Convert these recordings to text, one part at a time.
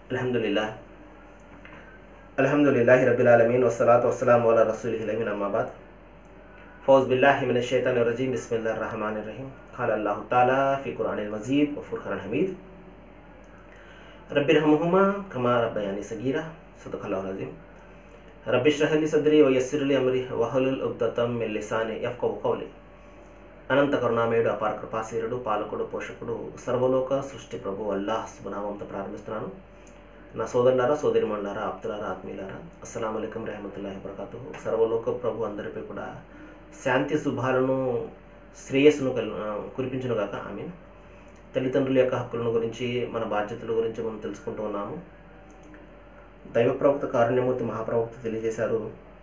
అల్హమ్దుల్లా అల్హమ్దుల్లాహి rouble ఆలమీన్ వస్సలాతు వస్సలాము అలా రసూలిహి లమీన్ అమ్మాబాద్ ఫౌజ్ బిల్లాహి మిన షైతాన్ రజీమ్ బిస్మిల్లా రహమాన్ రహీం ఖాల్ అల్లాహు తాలా ఫీ ఖురాన్ మజీద్ వఫుర్ఖాన్ హమీద్ రబ్బి రహముహుమా కమా రబ్బయాని సగీరా సదఖల్లాహు రజీం రబ్బి ష్రహలి సద్రి వ యస్సిర్లి అమ్రి వహలుల్ ఉగ్దతం మిన్ లిసాని యఫ్కహు కౌలి అనంత కరుణామయుడు అపార కృపాశీరుడు పాలకుడు పోషకుడు సర్వలోక సృష్టి ప్రభు అల్లాహ్ శుభనామంతో ప్రారంభిస్తున్నాను నా సోదరులారా సోదరిమణులారా ఆప్తులారా ఆత్మీయులారా అస్సలం అయికం రహమతుల్లాహి వబర్కాతు సర్వలోక ప్రభు అందరిపై కూడా శాంతి శుభాలను శ్రేయస్సును కల్ కురిపించును గాక ఆమె తల్లిదండ్రుల యొక్క హక్కులను గురించి మన బాధ్యతల గురించి మనం తెలుసుకుంటూ ఉన్నాము దైవ ప్రవక్త కారుణ్యమూర్తి మహాప్రవక్త తెలియజేశారు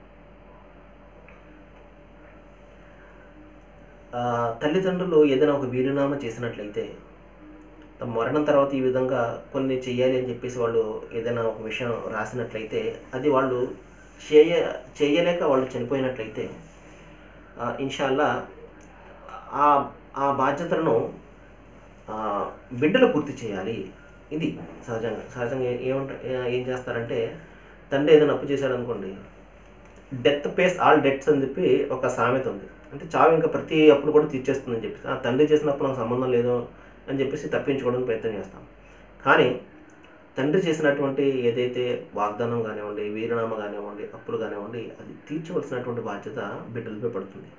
ఆ, తల్లిదండ్రులు ఏదైనా ఒక వీలునామా చేసినట్లయితే తమ మరణం తర్వాత ఈ విధంగా కొన్ని చెయ్యాలి అని చెప్పేసి వాళ్ళు ఏదైనా ఒక విషయం రాసినట్లయితే అది వాళ్ళు చేయ చేయలేక వాళ్ళు చనిపోయినట్లయితే ఆ, ఇన్షాల్లా ఆ ఆ బాధ్యతలను ఆ, బిడ్డలు పూర్తి చేయాలి ఇది సహజంగా సహజంగా ఏమంట ఏం చేస్తారంటే తండ్రి ఏదైనా అప్పు చేశాడు అనుకోండి డెత్ పేస్ ఆల్ డెట్స్ అని చెప్పి ఒక సామెత ఉంది అంటే చావు ఇంకా ప్రతి అప్పుడు కూడా తీర్చేస్తుందని చెప్పేసి ఆ తండ్రి చేసినప్పుడు నాకు సంబంధం లేదు అని చెప్పేసి తప్పించుకోవడానికి ప్రయత్నం చేస్తాం కానీ తండ్రి చేసినటువంటి ఏదైతే వాగ్దానం కానివ్వండి వీరనామా కానివ్వండి అప్పులు కానివ్వండి అది తీర్చవలసినటువంటి బాధ్యత బిడ్డలపై పడుతుంది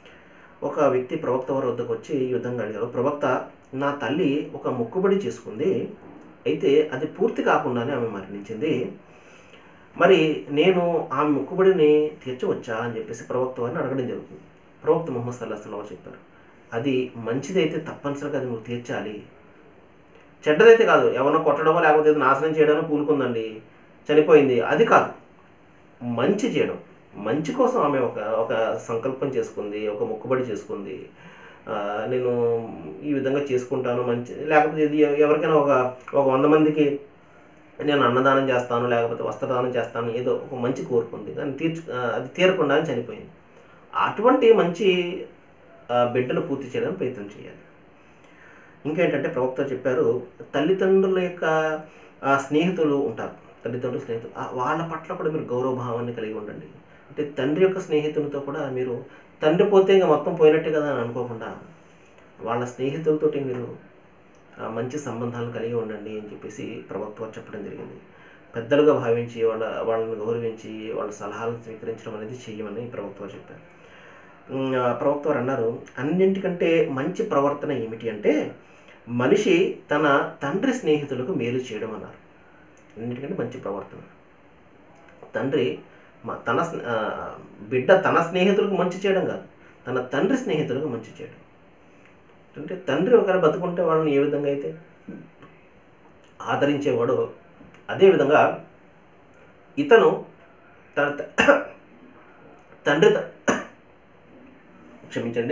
ఒక వ్యక్తి ప్రవక్త వారి వద్దకు వచ్చి ఈ విధంగా అడిగారు ప్రవక్త నా తల్లి ఒక మొక్కుబడి చేసుకుంది అయితే అది పూర్తి కాకుండానే ఆమె మరణించింది మరి నేను ఆ మొక్కుబడిని తీర్చవచ్చా అని చెప్పేసి ప్రవక్త వారిని అడగడం జరుగుతుంది ప్రవక్త ముహమ్మద్ సల్లాహ్ సల్లాహ్ చెప్పారు అది మంచిదైతే తప్పనిసరిగా అది నువ్వు తీర్చాలి చెడ్డదైతే కాదు ఎవరినో కొట్టడమో లేకపోతే ఏదో నాశనం చేయడమో పూనుకుందండి చనిపోయింది అది కాదు మంచి చేయడం మంచి కోసం ఆమె ఒక ఒక సంకల్పం చేసుకుంది ఒక మొక్కుబడి చేసుకుంది ఆ, నేను ఈ విధంగా చేసుకుంటాను మంచి లేకపోతే ఇది ఎవరికైనా ఒక ఒక వంద మందికి నేను అన్నదానం చేస్తాను లేకపోతే వస్త్రదానం చేస్తాను ఏదో ఒక మంచి కోరుకుంది కానీ తీర్చు ఆ, అది తీరకుండానే చనిపోయింది అటువంటి మంచి ఆ, బిడ్డలు పూర్తి చేయడానికి ప్రయత్నం చేయాలి ఇంకేంటంటే ప్రవక్త చెప్పారు తల్లిదండ్రుల యొక్క ఆ, స్నేహితులు ఉంటారు తల్లిదండ్రుల స్నేహితులు ఆ, వాళ్ళ పట్ల కూడా మీరు గౌరవభావాన్ని కలిగి ఉండండి అంటే తండ్రి యొక్క స్నేహితులతో కూడా మీరు తండ్రి పోతే ఇంకా మొత్తం పోయినట్టే కదా అని అనుకోకుండా వాళ్ళ స్నేహితులతోటి మీరు ఆ, మంచి సంబంధాలు కలిగి ఉండండి అని చెప్పేసి ప్రవక్త వారు చెప్పడం జరిగింది పెద్దలుగా భావించి వాళ్ళ వాళ్ళని గౌరవించి వాళ్ళ సలహాలను స్వీకరించడం అనేది చెయ్యమని ప్రవక్త వారు చెప్పారు ఉమ్, ఆ ప్రవక్త వారు అన్నారు అన్నింటికంటే మంచి ప్రవర్తన ఏమిటి అంటే మనిషి తన తండ్రి స్నేహితులకు మేలు చేయడం అన్నారు అన్నింటికంటే మంచి ప్రవర్తన తండ్రి మ- తన స్నే- ఆ, బిడ్డ తన స్నేహితులకు మంచి చేయడం కాదు తన తండ్రి స్నేహితులకు మంచి చేయడం అంటే తండ్రి ఒకరు బతుకుంటే వాళ్ళని ఏ విధంగా అయితే ఆదరించేవాడో అదేవిధంగా ఇతను తన త- తండ్రి త- క్షమించండి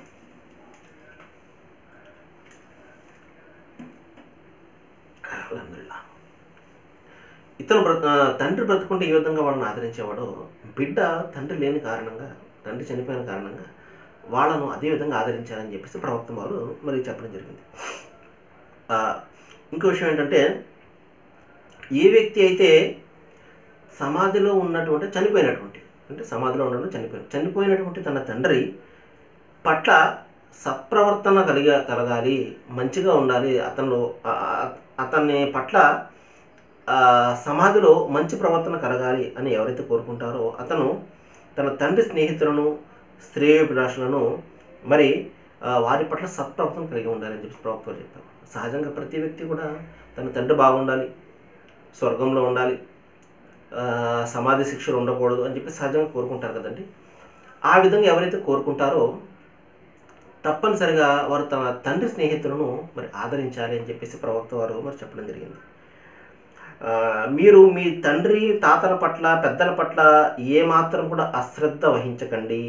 అల్హమ్దులిల్లాహ్. ఇతను బ్రత ఆ, తండ్రి బ్రతుకుంటే ఏ విధంగా వాళ్ళని ఆదరించేవాడో బిడ్డ తండ్రి లేని కారణంగా తండ్రి చనిపోయిన కారణంగా వాళ్ళను అదే విధంగా ఆదరించాలని చెప్పేసి ప్రవక్త వారు మరి చెప్పడం జరిగింది ఆ, ఇంకో విషయం ఏంటంటే ఏ వ్యక్తి అయితే సమాధిలో ఉన్నటువంటి చనిపోయినటువంటి అంటే సమాధిలో ఉండడం చనిపోయిన చనిపోయినటువంటి తన తండ్రి పట్ల సత్ప్రవర్తన కలిగ కలగాలి మంచిగా ఉండాలి అతను ఆ- ఆ- అతని పట్ల ఆ, సమాధిలో మంచి ప్రవర్తన కలగాలి అని ఎవరైతే కోరుకుంటారో అతను తన తండ్రి స్నేహితులను శ్రేయోభిలాషులను మరి ఆ, వారి పట్ల సత్ప్రవర్తన కలిగి ఉండాలని చెప్పి ప్రవక్త వారు చెప్పారు సహజంగా ప్రతి వ్యక్తి కూడా తన తండ్రి బాగుండాలి స్వర్గంలో ఉండాలి ఆ, సమాధి శిక్షలు ఉండకూడదు అని చెప్పి సహజంగా కోరుకుంటారు కదండి ఆ విధంగా ఎవరైతే కోరుకుంటారో తప్పనిసరిగా వారు తన తండ్రి స్నేహితులను మరి ఆదరించాలి అని చెప్పేసి ప్రవక్త వారు మరి చెప్పడం జరిగింది ఆ, మీరు మీ తండ్రి తాతల పట్ల పెద్దల పట్ల ఏమాత్రం కూడా అశ్రద్ధ వహించకండి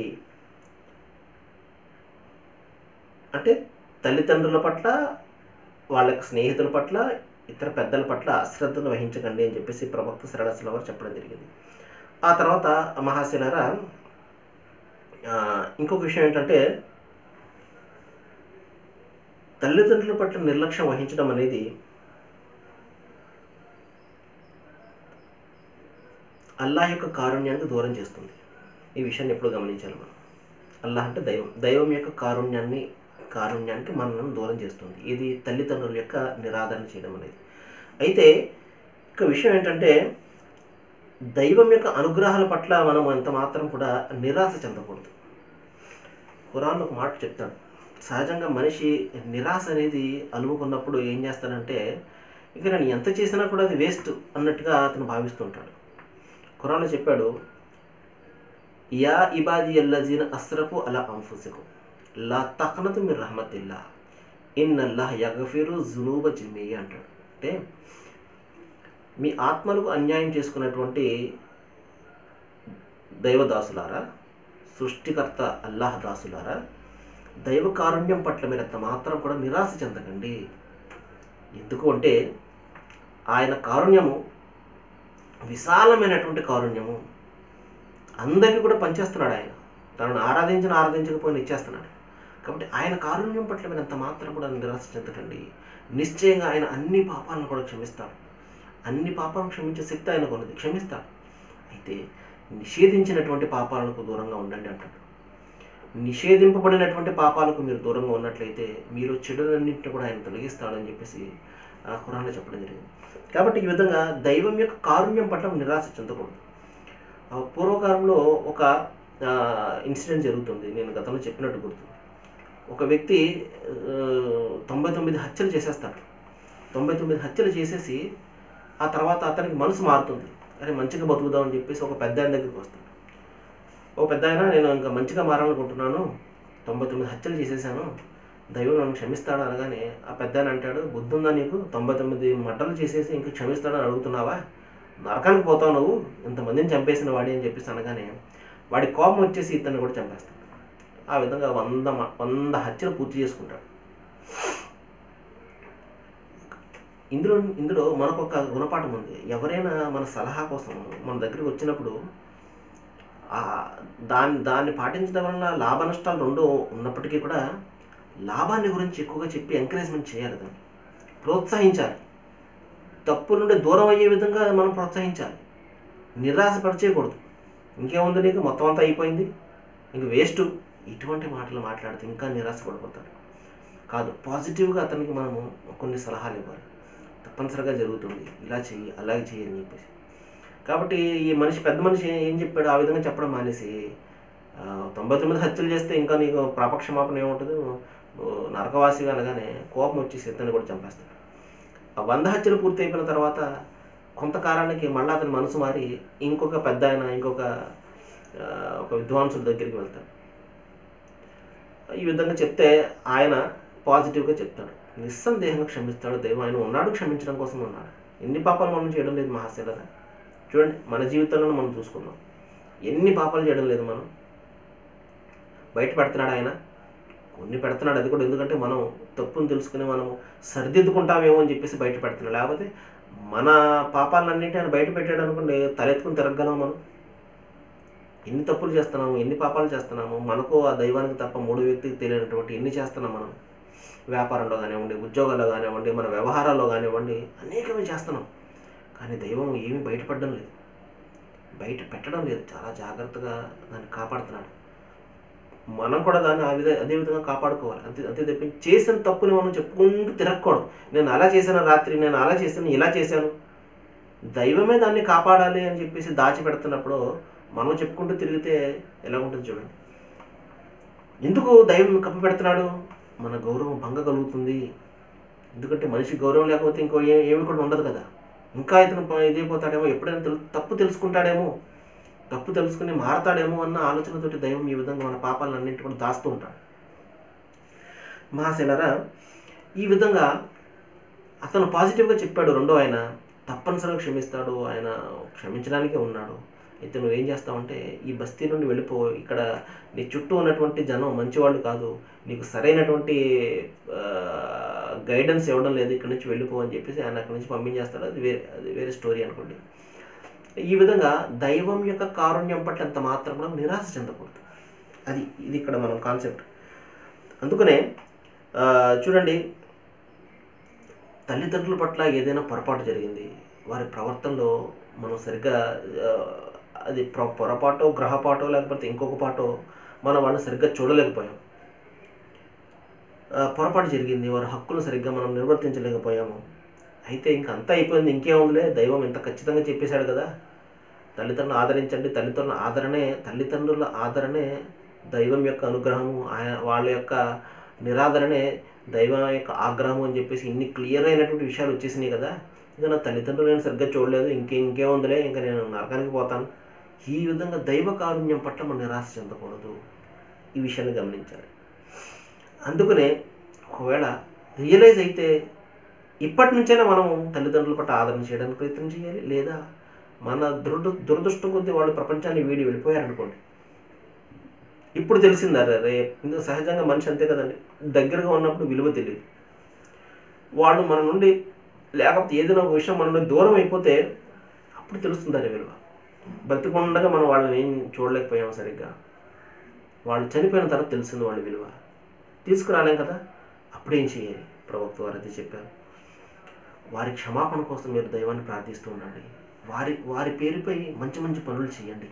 అంటే తల్లిదండ్రుల పట్ల వాళ్ళ యొక్క స్నేహితుల పట్ల ఇతర పెద్దల పట్ల అశ్రద్ధను వహించకండి అని చెప్పేసి ప్రవక్త సరళసల వారు చెప్పడం జరిగింది ఆ తర్వాత మహాశిలారా ఆ, ఇంకొక విషయం ఏంటంటే తల్లిదండ్రుల పట్ల నిర్లక్ష్యం వహించడం అనేది అల్లాహ్ యొక్క కారుణ్యానికి దూరం చేస్తుంది ఈ విషయాన్ని ఎప్పుడు గమనించాలి మనం అల్లాహ్ అంటే దైవం దైవం యొక్క కారుణ్యాన్ని కారుణ్యానికి మనల్ని దూరం చేస్తుంది ఇది తల్లిదండ్రుల యొక్క నిరాదరణ చేయడం అనేది అయితే ఇక విషయం ఏంటంటే దైవం యొక్క అనుగ్రహాల పట్ల మనం ఎంత మాత్రం కూడా నిరాశ చెందకూడదు ఖురాన్లో ఒక మాట చెప్తాడు సహజంగా మనిషి నిరాశ అనేది అలుముకున్నప్పుడు ఏం చేస్తాడంటే ఇక నేను ఎంత చేసినా కూడా అది వేస్ట్ అన్నట్టుగా అతను భావిస్తుంటాడు ఖురాన్లో చెప్పాడు యా ఇబాది అల్లజీన అస్రఫు అలా అంఫుసికు లా తక్నతు మీరు రహమతిల్లా ఇన్నల్లాహ్ యగఫిరు జునూబ జిమ్మయ్య అంటాడు అంటే మీ ఆత్మలకు అన్యాయం చేసుకున్నటువంటి దైవదాసులారా సృష్టికర్త అల్లాహ్ దాసులారా దైవ కారుణ్యం పట్ల మీరు ఎంత మాత్రం కూడా నిరాశ చెందకండి ఎందుకు అంటే ఆయన కారుణ్యము విశాలమైనటువంటి కారుణ్యము అందరికీ కూడా పనిచేస్తున్నాడు ఆయన తనను ఆరాధించిన ఆరాధించకపోయినా ఇచ్చేస్తున్నాడు కాబట్టి ఆయన కారుణ్యం పట్ల మీరు ఎంత మాత్రం కూడా నిరాశ చెందకండి నిశ్చయంగా ఆయన అన్ని పాపాలను కూడా క్షమిస్తాడు అన్ని పాపాలను క్షమించే శక్తి ఆయనకు ఉన్నది క్షమిస్తాడు అయితే నిషేధించినటువంటి పాపాలకు దూరంగా ఉండండి అంటాడు నిషేధింపబడినటువంటి పాపాలకు మీరు దూరంగా ఉన్నట్లయితే మీరు చెడులన్నింటిని కూడా ఆయన తొలగిస్తాడని చెప్పేసి ఆ ఖురాన్లో చెప్పడం జరిగింది కాబట్టి ఈ విధంగా దైవం యొక్క కారుణ్యం పట్ల నిరాశ చెందకూడదు ఆ పూర్వకాలంలో ఒక ఇన్సిడెంట్ జరుగుతుంది నేను గతంలో చెప్పినట్టు గుర్తు ఒక వ్యక్తి ఆ, తొంభై తొమ్మిది హత్యలు చేసేస్తాడు తొంభై తొమ్మిది హత్యలు చేసేసి ఆ తర్వాత అతనికి మనసు మారుతుంది అరే మంచిగా బతుకుదాం అని చెప్పేసి ఒక పెద్ద ఆయన దగ్గరికి వస్తాడు ఓ పెద్ద ఆయన నేను ఇంకా మంచిగా మారాలనుకుంటున్నాను తొంభై తొమ్మిది హత్యలు చేసేసాను దైవం నన్ను క్షమిస్తాడు అనగానే ఆ పెద్ద ఆయన అంటాడు బుద్ధి ఉందా నీకు తొంభై తొమ్మిది మటలు చేసేసి ఇంకా క్షమిస్తాడని అడుగుతున్నావా నరకానికి పోతావు నువ్వు ఇంతమందిని చంపేసిన వాడి అని చెప్పేసి అనగానే వాడి కోపం వచ్చేసి ఇతన్ని కూడా చంపేస్తాడు ఆ విధంగా వంద మ- వంద హత్యలు పూర్తి చేసుకుంటాడు ఇందులో ఇందులో మనకు ఒక గుణపాఠం ఉంది ఎవరైనా మన సలహా కోసం మన దగ్గరికి వచ్చినప్పుడు ఆ దాన్ని దాన్ని పాటించడం వలన లాభ నష్టాలు రెండు ఉన్నప్పటికీ కూడా లాభాన్ని గురించి ఎక్కువగా చెప్పి ఎంకరేజ్మెంట్ చేయాలి దాన్ని ప్రోత్సహించాలి తప్పు నుండి దూరం అయ్యే విధంగా మనం ప్రోత్సహించాలి నిరాశపరిచేయకూడదు ఇంకేముంది నీకు మొత్తం అంతా అయిపోయింది ఇంక వేస్ట్ ఇటువంటి మాటలు మాట్లాడితే ఇంకా నిరాశపడిపోతాడు కాదు పాజిటివ్గా అతనికి మనము కొన్ని సలహాలు ఇవ్వాలి తప్పనిసరిగా జరుగుతుంది ఇలా చెయ్యి అలాగే చెయ్యి అని చెప్పేసి కాబట్టి ఈ మనిషి పెద్ద మనిషి ఏం చెప్పాడు ఆ విధంగా చెప్పడం మానేసి ఆ, తొంభై తొమ్మిది హత్యలు చేస్తే ఇంకా నీకు ప్రాపక్షమాపణ ఏముంటుంది నువ్వు నరకవాసిగా అనగానే కోపం వచ్చేసి ఇతన్ని కూడా చంపేస్తాడు ఆ వంద హత్యలు పూర్తి అయిపోయిన తర్వాత కొంతకాలానికి మళ్ళీ అతని మనసు మారి ఇంకొక పెద్ద ఆయన ఇంకొక ఆ, ఒక విద్వాంసుల దగ్గరికి వెళ్తాడు ఈ విధంగా చెప్తే ఆయన పాజిటివ్గా చెప్తాడు నిస్సందేహంగా క్షమిస్తాడు దైవం ఆయన ఉన్నాడు క్షమించడం కోసం ఉన్నాడు ఎన్ని పాపాలు మనం చేయడం లేదు మహాశైలరా చూడండి మన జీవితంలో మనం చూసుకుందాం ఎన్ని పాపాలు చేయడం లేదు మనం బయట పెడుతున్నాడు ఆయన కొన్ని పెడుతున్నాడు అది కూడా ఎందుకంటే మనం తప్పును తెలుసుకుని మనం సరిదిద్దుకుంటామేమో అని చెప్పేసి బయట పెడుతున్నాడు లేకపోతే మన పాపాలన్నింటి ఆయన బయట పెట్టాడు అనుకోండి తలెత్తుకుని తిరగగలం మనం ఎన్ని తప్పులు చేస్తున్నాము ఎన్ని పాపాలు చేస్తున్నాము మనకు ఆ దైవానికి తప్ప మూడు వ్యక్తికి తెలియనటువంటి ఎన్ని చేస్తున్నాం మనం వ్యాపారంలో కానివ్వండి ఉద్యోగాల్లో కానివ్వండి మన వ్యవహారాల్లో కానివ్వండి అనేకమే చేస్తున్నాం కానీ దైవం ఏమీ బయటపడడం లేదు బయట పెట్టడం లేదు చాలా జాగ్రత్తగా దాన్ని కాపాడుతున్నాడు మనం కూడా దాన్ని ఆ విధ అదే విధంగా కాపాడుకోవాలి అంతే అంతే తప్పించి చేసిన తప్పుని మనం చెప్పుకుంటూ తిరగకూడదు నేను అలా చేశాను రాత్రి నేను అలా చేశాను ఇలా చేశాను దైవమే దాన్ని కాపాడాలి అని చెప్పేసి దాచిపెడుతున్నప్పుడు మనం చెప్పుకుంటూ తిరిగితే ఎలా ఉంటుంది చూడండి ఎందుకు దైవం కప్పి పెడుతున్నాడు మన గౌరవం భంగ కలుగుతుంది ఎందుకంటే మనిషి గౌరవం లేకపోతే ఇంకో ఏ ఏమి కూడా ఉండదు కదా ఇంకా ఇతను ప- ఇదైపోతాడేమో ఎప్పుడైనా తెలు తప్పు తెలుసుకుంటాడేమో తప్పు తెలుసుకుని మారతాడేమో అన్న ఆలోచనతోటి దైవం ఈ విధంగా మన పాపాలన్నింటి కూడా దాస్తూ ఉంటాడు మహాశైలరా ఈ విధంగా అతను పాజిటివ్గా చెప్పాడు రెండో ఆయన తప్పనిసరిగా క్షమిస్తాడు ఆయన క్షమించడానికే ఉన్నాడు అయితే నువ్వేం చేస్తావంటే ఈ బస్తీ నుండి వెళ్ళిపో ఇక్కడ నీ చుట్టూ ఉన్నటువంటి జనం మంచివాళ్ళు కాదు నీకు సరైనటువంటి గైడెన్స్ ఇవ్వడం లేదు ఇక్కడ నుంచి వెళ్ళిపో అని చెప్పేసి ఆయన అక్కడి నుంచి పంపించేస్తాడు అది వేరే అది వేరే స్టోరీ అనుకోండి ఈ విధంగా దైవం యొక్క కారుణ్యం పట్ల ఎంత మాత్రం కూడా నిరాశ చెందకూడదు అది ఇది ఇక్కడ మనం కాన్సెప్ట్ అందుకనే ఆ, చూడండి తల్లిదండ్రుల పట్ల ఏదైనా పొరపాటు జరిగింది వారి ప్రవర్తనలో మనం సరిగ్గా ఆ, అది పొర పొరపాటో గ్రహపాటో లేకపోతే ఇంకొక పాటో మనం వాళ్ళని సరిగ్గా చూడలేకపోయాం ఆ, పొరపాటు జరిగింది వారి హక్కులు సరిగ్గా మనం నిర్వర్తించలేకపోయాము అయితే ఇంక అంతా అయిపోయింది ఇంకేముందిలే దైవం ఇంత ఖచ్చితంగా చెప్పేశాడు కదా తల్లిదండ్రులు ఆదరించండి తల్లిదండ్రుల ఆదరణే తల్లిదండ్రుల ఆదరణే దైవం యొక్క అనుగ్రహము ఆయన వాళ్ళ యొక్క నిరాదరణే దైవం యొక్క ఆగ్రహం అని చెప్పేసి ఇన్ని క్లియర్ అయినటువంటి విషయాలు వచ్చేసినాయి కదా ఇక నా తల్లిదండ్రులు నేను సరిగ్గా చూడలేదు ఇంకే ఇంకేముందిలే ఇంకా నేను నరకానికి పోతాను ఈ విధంగా దైవ కారుణ్యం పట్ల మనం నిరాశ చెందకూడదు ఈ విషయాన్ని గమనించాలి అందుకనే ఒకవేళ రియలైజ్ అయితే ఇప్పటి నుంచైనా మనం తల్లిదండ్రుల పట్ల ఆదరణ చేయడానికి ప్రయత్నం చేయాలి లేదా మన దురద దురదృష్టం కొద్దీ వాళ్ళు ప్రపంచాన్ని వీడి వెళ్ళిపోయారనుకోండి ఇప్పుడు తెలిసింది అరే రే ఇందుకు సహజంగా మనిషి అంతే కదండి దగ్గరగా ఉన్నప్పుడు విలువ తెలియదు వాళ్ళు మన నుండి లేకపోతే ఏదైనా ఒక విషయం మన నుండి దూరం అయిపోతే అప్పుడు తెలుస్తుంది అరే విలువ బ్రతికుండగా మనం వాళ్ళని ఏం చూడలేకపోయాం సరిగ్గా వాళ్ళు చనిపోయిన తర్వాత తెలిసింది వాళ్ళ విలువ తీసుకురాలేం కదా అప్పుడేం చేయాలి ప్రవక్త వారు అది చెప్పారు వారి క్షమాపణ కోసం మీరు దైవాన్ని ప్రార్థిస్తూ ఉండండి వారి వారి పేరుపై మంచి మంచి పనులు చేయండి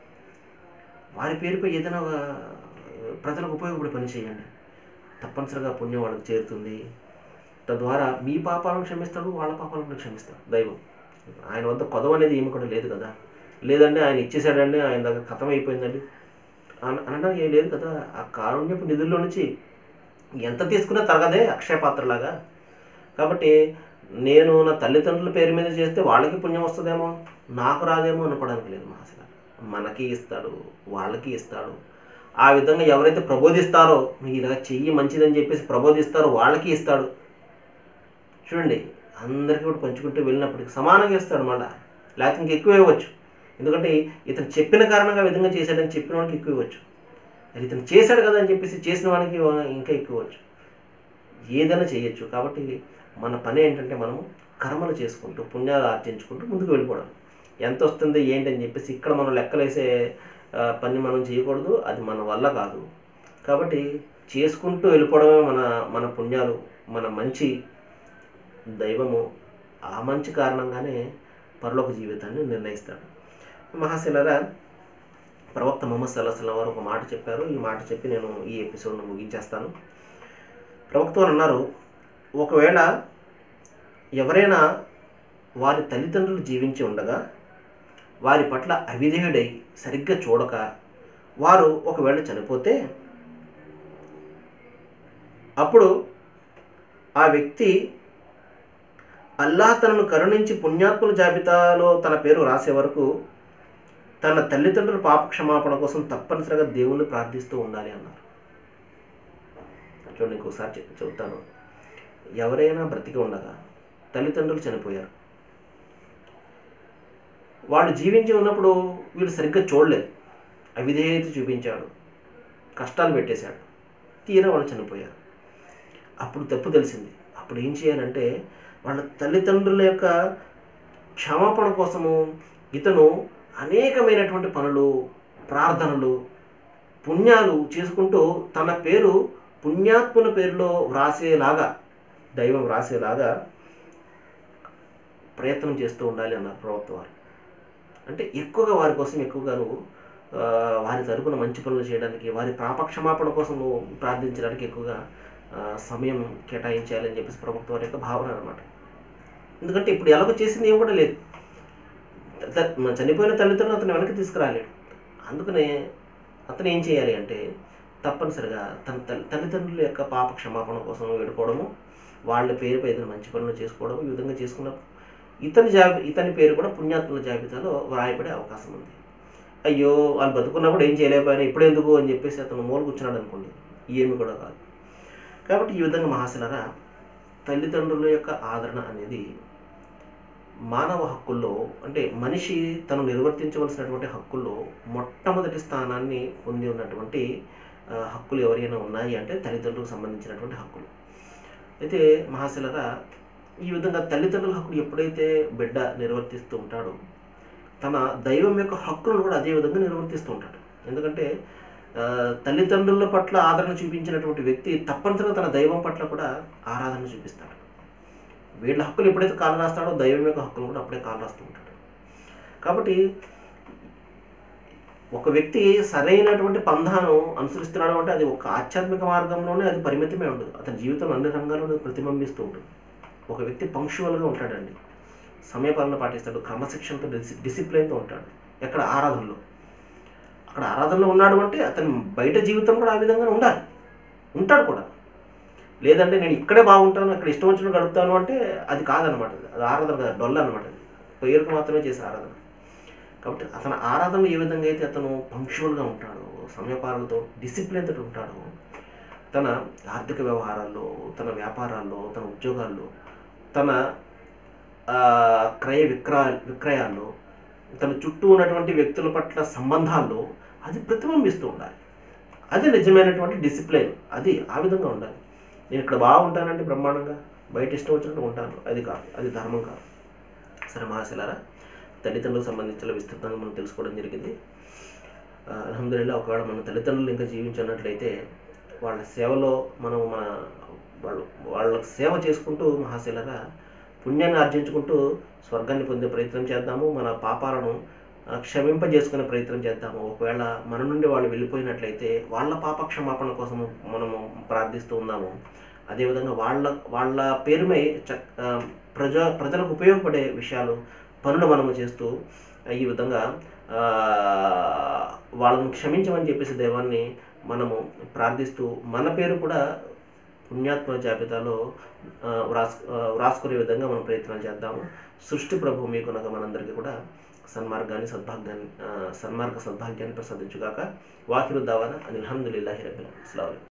వారి పేరుపై ఏదైనా ఒక ప్రజలకు ఉపయోగపడే పని చేయండి తప్పనిసరిగా పుణ్యం వాళ్ళకి చేరుతుంది తద్వారా మీ పాపాలను క్షమిస్తాడు వాళ్ళ పాపాలను క్షమిస్తాడు దైవం ఆయన వద్ద కొదవ అనేది ఏమి కూడా లేదు కదా లేదంటే ఆయన ఇచ్చేసాడండి ఆయన దగ్గర కథం అయిపోయిందండి అన- అనడానికి ఏం లేదు కదా ఆ కారుణ్యపు నిధుల్లో నుంచి ఎంత తీసుకున్నా తరగదే అక్షయ పాత్రలాగా కాబట్టి నేను నా తల్లిదండ్రుల పేరు మీద చేస్తే వాళ్ళకి పుణ్యం వస్తుందేమో నాకు రాదేమో అనుకోవడానికి లేదు మహాశిల మనకి ఇస్తాడు వాళ్ళకి ఇస్తాడు ఆ విధంగా ఎవరైతే ప్రబోధిస్తారో మీరు ఇలా చెయ్యి మంచిదని చెప్పేసి ప్రబోధిస్తారో వాళ్ళకి ఇస్తాడు చూడండి అందరికీ కూడా పంచుకుంటూ వెళ్ళినప్పటికి సమానంగా ఇస్తాడు మళ్ళా లేకపోతే ఇంకా ఎక్కువ ఇవ్వచ్చు ఎందుకంటే ఇతను చెప్పిన కారణంగా ఆ విధంగా చేశాడని చెప్పిన వాడికి ఎక్కువ ఇవ్వచ్చు అది ఇతను చేశాడు కదా అని చెప్పేసి చేసిన వాడికి ఇంకా ఎక్కువ ఇవ్వచ్చు ఏదైనా చేయొచ్చు కాబట్టి మన పని ఏంటంటే మనము కర్మలు చేసుకుంటూ పుణ్యాలు ఆర్జించుకుంటూ ముందుకు వెళ్ళిపోవడం ఎంత వస్తుంది ఏంటి అని చెప్పేసి ఇక్కడ మనం లెక్కలేసే ఆ, పని మనం చేయకూడదు అది మన వల్ల కాదు కాబట్టి చేసుకుంటూ వెళ్ళిపోవడమే మన మన పుణ్యాలు మన మంచి దైవము ఆ మంచి కారణంగానే పరలోక జీవితాన్ని నిర్ణయిస్తాడు మహాశిలరా ప్రవక్త మొహమ్మద్ సల్లాహం వారు ఒక మాట చెప్పారు ఈ మాట చెప్పి నేను ఈ ఎపిసోడ్ను ముగించేస్తాను ప్రవక్త వారు అన్నారు ఒకవేళ ఎవరైనా వారి తల్లిదండ్రులు జీవించి ఉండగా వారి పట్ల అవిధేయుడై సరిగ్గా చూడక వారు ఒకవేళ చనిపోతే అప్పుడు ఆ వ్యక్తి అల్లా తనను కరుణించి పుణ్యాత్ముల జాబితాలో తన పేరు రాసే వరకు తన తల్లిదండ్రుల పాప క్షమాపణ కోసం తప్పనిసరిగా దేవుణ్ణి ప్రార్థిస్తూ ఉండాలి అన్నారు చూడండి ఇంకోసారి చెప్- చెబుతాను ఎవరైనా బ్రతికి ఉండగా తల్లిదండ్రులు చనిపోయారు వాళ్ళు జీవించి ఉన్నప్పుడు వీళ్ళు సరిగ్గా చూడలేదు అవిధేయత చూపించాడు కష్టాలు పెట్టేశాడు తీరా వాళ్ళు చనిపోయారు అప్పుడు తప్పు తెలిసింది అప్పుడు ఏం చేయాలంటే వాళ్ళ తల్లిదండ్రుల యొక్క క్షమాపణ కోసము ఇతను అనేకమైనటువంటి పనులు ప్రార్థనలు పుణ్యాలు చేసుకుంటూ తన పేరు పుణ్యాత్ముల పేరులో వ్రాసేలాగా దైవం వ్రాసేలాగా ప్రయత్నం చేస్తూ ఉండాలి అన్నారు ప్రవక్త వారు అంటే ఎక్కువగా వారి కోసం ఎక్కువగా నువ్వు ఆ, వారి తరపున మంచి పనులు చేయడానికి వారి పాపక్షమాపణ కోసం నువ్వు ప్రార్థించడానికి ఎక్కువగా ఆ, సమయం కేటాయించాలని చెప్పేసి ప్రవక్త వారి యొక్క భావన అనమాట ఎందుకంటే ఇప్పుడు ఎలాగో చేసింది ఏం కూడా లేదు త- త- చనిపోయిన తల్లిదండ్రులు అతను వెనక్కి తీసుకురాలేడు అందుకనే అతను ఏం చేయాలి అంటే తప్పనిసరిగా తన తల్లి తల్లిదండ్రుల యొక్క పాప క్షమాపణ కోసం వేడుకోవడము వాళ్ళ పేరుపై ఏదైనా మంచి పనులు చేసుకోవడం ఈ విధంగా చేసుకున్నప్పుడు ఇతని జాబి ఇతని పేరు కూడా పుణ్యాత్ముల జాబితాలో వ్రాయబడే అవకాశం ఉంది అయ్యో వాళ్ళు బతుకున్నప్పుడు ఏం చేయలేకపోయినా ఇప్పుడు ఎందుకు అని చెప్పేసి అతను మూల కూర్చున్నాడు అనుకోండి ఏమి కూడా కాదు కాబట్టి ఈ విధంగా మహాశిలరా తల్లిదండ్రుల యొక్క ఆదరణ అనేది మానవ హక్కుల్లో అంటే మనిషి తను నిర్వర్తించవలసినటువంటి హక్కుల్లో మొట్టమొదటి స్థానాన్ని పొంది ఉన్నటువంటి ఆ, హక్కులు ఎవరైనా ఉన్నాయి అంటే తల్లిదండ్రులకు సంబంధించినటువంటి హక్కులు అయితే మహాశిలరా ఈ విధంగా తల్లిదండ్రుల హక్కులు ఎప్పుడైతే బిడ్డ నిర్వర్తిస్తూ ఉంటాడో తన దైవం యొక్క హక్కులను కూడా అదే విధంగా నిర్వర్తిస్తూ ఉంటాడు ఎందుకంటే ఆ, తల్లిదండ్రుల పట్ల ఆదరణ చూపించినటువంటి వ్యక్తి తప్పనిసరిగా తన దైవం పట్ల కూడా ఆరాధన చూపిస్తాడు వీళ్ళ హక్కులు ఎప్పుడైతే కాలు రాస్తాడో దైవం యొక్క హక్కులు కూడా అప్పుడే కాలు రాస్తూ ఉంటాడు కాబట్టి ఒక వ్యక్తి సరైనటువంటి పంధాను అనుసరిస్తున్నాడు అంటే అది ఒక ఆధ్యాత్మిక మార్గంలోనే అది పరిమితమే ఉండదు అతని జీవితంలో అన్ని రంగాల్లోనూ అది ప్రతిబింబిస్తూ ఉంటుంది ఒక వ్యక్తి పంక్చువల్గా ఉంటాడండి సమయపాలన పాటిస్తాడు క్రమశిక్షణతో డిసి డిసిప్లిన్తో ఉంటాడు ఎక్కడ ఆరాధనలో అక్కడ ఆరాధనలో ఉన్నాడు అంటే అతని బయట జీవితం కూడా ఆ విధంగా ఉండాలి ఉంటాడు కూడా లేదంటే నేను ఇక్కడే బాగుంటాను అక్కడ ఇష్టం వచ్చిన గడుపుతాను అంటే అది కాదనమాట అది ఆరాధన కాదు డొల్ల అనమాట అది పేరుకు మాత్రమే చేసే ఆరాధన కాబట్టి అతని ఆరాధన ఏ విధంగా అయితే అతను పంక్చువల్గా ఉంటాడో సమయపాలనతో డిసిప్లిన్తో ఉంటాడో తన ఆర్థిక వ్యవహారాల్లో తన వ్యాపారాల్లో తన ఉద్యోగాల్లో తన ఆ, క్రయ విక్రయ విక్రయాల్లో తన చుట్టూ ఉన్నటువంటి వ్యక్తుల పట్ల సంబంధాల్లో అది ప్రతిబింబిస్తూ ఉండాలి అది నిజమైనటువంటి డిసిప్లిన్ అది ఆ విధంగా ఉండాలి నేను ఇక్కడ బాగుంటానంటే బ్రహ్మాండంగా బయట ఇష్టం వచ్చినట్టు ఉంటాను అది కాదు అది ధర్మం కాదు సరే మహాశిలారా తల్లిదండ్రులకు సంబంధించిన విస్తృతంగా మనం తెలుసుకోవడం జరిగింది ఆ, అల్హమ్దులిల్లా ఒకవేళ మన తల్లిదండ్రులు ఇంకా జీవించున్నట్లయితే వాళ్ళ సేవలో మనం మన వాళ్ళు వాళ్ళకి సేవ చేసుకుంటూ మహాశిలరా పుణ్యాన్ని ఆర్జించుకుంటూ స్వర్గాన్ని పొందే ప్రయత్నం చేద్దాము మన పాపాలను ఆ, క్షమింపజేసుకునే ప్రయత్నం చేద్దాము ఒకవేళ మన నుండి వాళ్ళు వెళ్ళిపోయినట్లయితే వాళ్ళ పాప క్షమాపణ కోసం మనము ప్రార్థిస్తూ ఉన్నాము అదేవిధంగా వాళ్ళ వాళ్ళ పేరుమై చ ఆ, ప్రజా ప్రజలకు ఉపయోగపడే విషయాలు పనులు మనము చేస్తూ ఈ విధంగా ఆ, వాళ్ళను క్షమించమని చెప్పేసి దైవాన్ని మనము ప్రార్థిస్తూ మన పేరు కూడా పుణ్యాత్మ జాబితాలో ఆ, వ్రాస్ ఆ, వ్రాసుకునే విధంగా మనం ప్రయత్నాలు చేద్దాము సృష్టి ప్రభు మీకు నగ మనందరికీ కూడా సన్మార్గాన్ని సద్భాగ్యాన్ని ఆ, సన్మార్గ సద్భాగ్యాన్ని ప్రసాదించుగాక వాకిరు దావాన అని అల్హమ్దులిల్లాహి రబ్బిల్ అస్సలాము అలైకుం